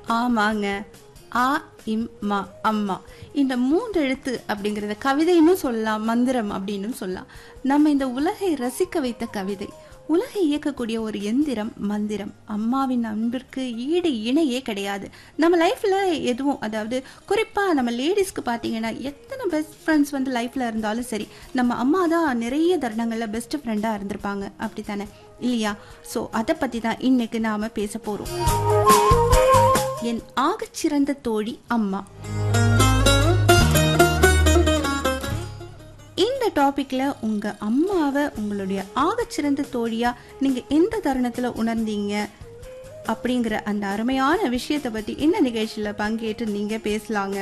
ஆமாங்க ஆ இம் மா அம்மா இந்த மூன்று எழுத்து அப்படிங்கறத கவிதைன்னு சொல்லலாம் மந்திரம் அப்படின்னு சொல்லலாம் நம்ம இந்த உலகை ரசிக்க வைத்த கவிதை உலகை இயக்கக்கூடிய ஒரு எந்திரம் மந்திரம் அம்மாவின் அன்பிற்கு ஈடு இணையே கிடையாது நம்ம லைஃப்ல எதுவும் அதாவது குறிப்பா நம்ம லேடிஸ்க்கு பாத்தீங்கன்னா எத்தனை பெஸ்ட் ஃப்ரெண்ட்ஸ் வந்து லைஃப்ல இருந்தாலும் சரி நம்ம அம்மா தான் நிறைய தருணங்கள்ல பெஸ்ட் ஃப்ரெண்டா இருந்திருப்பாங்க அப்படித்தானே இல்லையா ஸோ அதை பத்தி தான் இன்னைக்கு நாம பேச போறோம் என் ஆகச்சிறந்த தோழி அம்மா இந்த டாபிக்ல உங்க அம்மாவை உங்களுடைய ஆகச்சிறந்த தோழியா நீங்க எந்த தருணத்துல உணர்ந்தீங்க அப்படிங்கிற அந்த அருமையான விஷயத்தை பத்தி இந்த நிகழ்ச்சியில பங்கேற்று நீங்க பேசலாங்க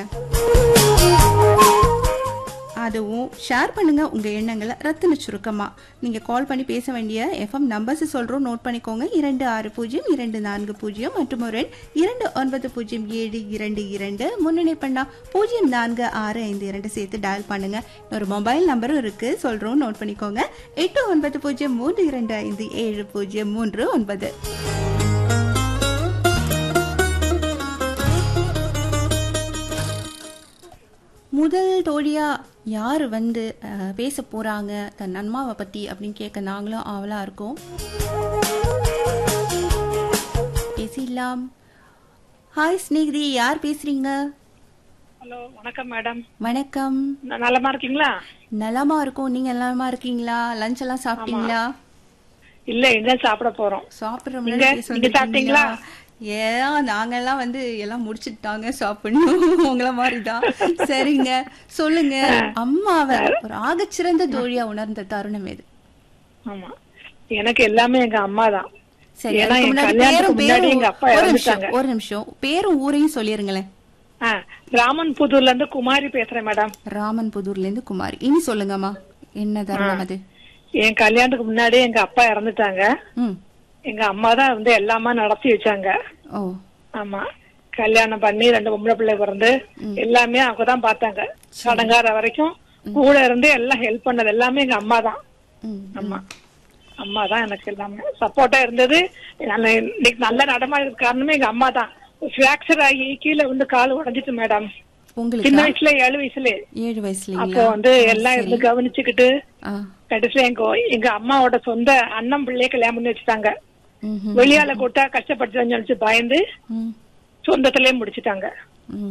அதுவும் ஷேர் பண்ணுங்க உங்க எண்ணங்களை ரத்தின சுருக்கமா நீங்க கால் பண்ணி பேச வேண்டிய எஃப்எம் நம்பர்ஸ் சொல்றோம் நோட் பண்ணிக்கோங்க இரண்டு ஆறு பூஜ்ஜியம் இரண்டு நான்கு பூஜ்ஜியம் மற்றும் ஒரு எண் இரண்டு ஒன்பது பூஜ்ஜியம் ஏழு இரண்டு இரண்டு முன்னணி பண்ணா பூஜ்ஜியம் நான்கு ஆறு ஐந்து இரண்டு சேர்த்து டயல் பண்ணுங்க ஒரு மொபைல் நம்பரும் இருக்கு சொல்றோம் நோட் பண்ணிக்கோங்க எட்டு ஒன்பது பூஜ்ஜியம் மூன்று இரண்டு ஐந்து ஏழு பூஜ்ஜியம் மூன்று ஒன்பது முதல் தோழியா யார் வந்து அஹ், பேச போறாங்க தன் அம்மாவை பத்தி அப்படின்னு கேட்க நாங்களும் ஆவலா இருக்கோம் பேசிடலாம் ஹாய் ஸ்நேகிதி யார் பேசுறீங்க ஹலோ வணக்கம் மேடம் வணக்கம் ந- நலமா இருக்கீங்களா நலமா இருக்கோம் நீங்க நலமா இருக்கீங்களா லஞ்ச் எல்லாம் சாப்பிட்டீங்களா இல்ல இனிதான் சாப்பிட போறோம் சாப்பிடுற நீங்க- முன்னாடி பேச நீங்க சாப்பிட்டீங்களா? வந்திருக்கீங்களா? ஏன் நாங்கெல்லாம் வந்து எல்லாம் முடிச்சிட்டாங்க சாப்பிடணும் உங்கள மாதிரிதான் சரிங்க சொல்லுங்க அம்மாவை ஒரு ஆகச்சிறந்த தோழியா உணர்ந்த தருணம் எது ஆமா எனக்கு எல்லாமே எங்க அம்மா தான் சரி ஏன்னா அதுக்கு என் முன்னாடி கல்யாணத்துக்கு பேரும் முன்னாடி பேரும் எங்க அப்பா ஒரு நிமிஷம் இறந்துட்டாங்க ஒரு நிமிஷம் பேரும் ஊரையும் சொல்லிருங்களேன் ஆ, ராமன் புதூர்ல இருந்து குமாரி பேசுறேன் மேடம் ராமன் புதூர்ல இருந்து குமாரி இனி சொல்லுங்கம்மா என்ன தருணம் அது என் கல்யாணத்துக்கு முன்னாடி எங்க அப்பா இறந்துட்டாங்க ம் எங்க அம்மா தான் வந்து எல்லாமே நடத்தி வச்சாங்க ஓ ஆமா கல்யாணம் பண்ணி ரெண்டு பொம்பளை பிள்ளை பிறந்து எல்லாமே அவங்க தான் பார்த்தாங்க சடங்கார வரைக்கும் கூட இருந்து எல்லாம் ஹெல்ப் பண்ணது எல்லாமே எங்க அம்மா தான் ம் ஆமா அம்மா தான் எனக்கு எல்லாமே சப்போர்ட்டா இருந்தது நான் இன்னைக்கு நல்ல நடமாடுறது காரணமே எங்க அம்மா தான் பிராக்சர் ஆகி கீழே வந்து கால் உடைஞ்சிட்டு மேடம் உங்களுக்கு சின்ன வயசுல ஏழு வயசுல ஏழு அப்போ வயசுலீங்களா வந்து எல்லாம் இருந்து கவனிச்சுக்கிட்டு ஆ கடைசியில எங்க எங்க அம்மாவோட சொந்த அண்ணன் பிள்ளைய கல்யாணம் பண்ணி வச்சுட்டாங்க ம்ஹும். வெளியால கூட்டா கஷ்டப்பட்டு நினைச்சு பயந்து ம் சொந்தத்திலே முடிச்சிட்டாங்க